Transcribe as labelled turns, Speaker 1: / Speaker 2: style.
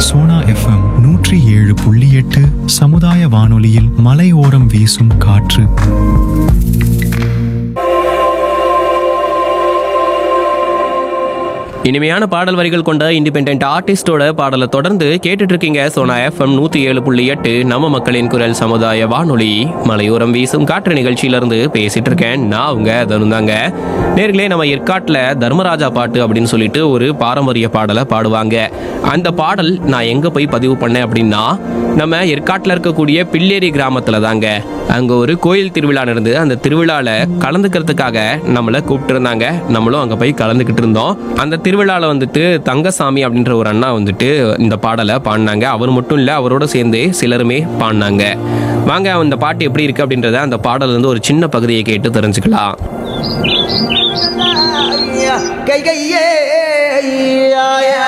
Speaker 1: Sona FM நூற்றி ஏழு புள்ளி எட்டு சமுதாய வானொலியில் மலையோரம் வீசும் காற்று
Speaker 2: இனிமையான பாடல் வரிகள் கொண்ட இண்டிபெண்ட் ஆர்டிஸ்டோட பாடலை தொடர்ந்து கேட்டுட்டு இருக்கீங்க சோனா எஃப்எம் நூத்தி ஏழு புள்ளி எட்டு நம்ம மக்களின் குரல் சமுதாய வானொலி மலையோரம் வீசும் காற்று நிகழ்ச்சியில இருந்து பேசிட்டு இருக்கேன் நான் அவங்க தருந்தாங்க நேர்களே நம்ம ஏற்காட்டுல தர்மராஜா பாட்டு அப்படின்னு சொல்லிட்டு ஒரு பாரம்பரிய பாடலை பாடுவாங்க அந்த பாடல் நான் எங்க போய் பதிவு பண்ணேன் அப்படின்னா நம்ம ஏற்காட்டுல இருக்கக்கூடிய பில்லேரி கிராமத்துல தாங்க அங்க ஒரு கோயில் திருவிழா நடந்து அந்த திருவிழால கலந்துக்கிறதுக்காக நம்மள கூப்பிட்டு இருந்தாங்க நம்மளும் அங்க போய் கலந்துக்கிட்டு இருந்தோம் அந்த திருவிழால வந்துட்டு தங்கசாமி அப்படின்ற ஒரு அண்ணா வந்துட்டு இந்த பாடலை பாடினாங்க அவர் மட்டும் இல்ல அவரோட சேர்ந்து சிலருமே பாடினாங்க வாங்க அந்த பாட்டு எப்படி இருக்கு அப்படின்றத அந்த பாடல்ல இருந்து ஒரு சின்ன பகுதியை கேட்டு தெரிஞ்சுக்கலாம்
Speaker 3: கை கையே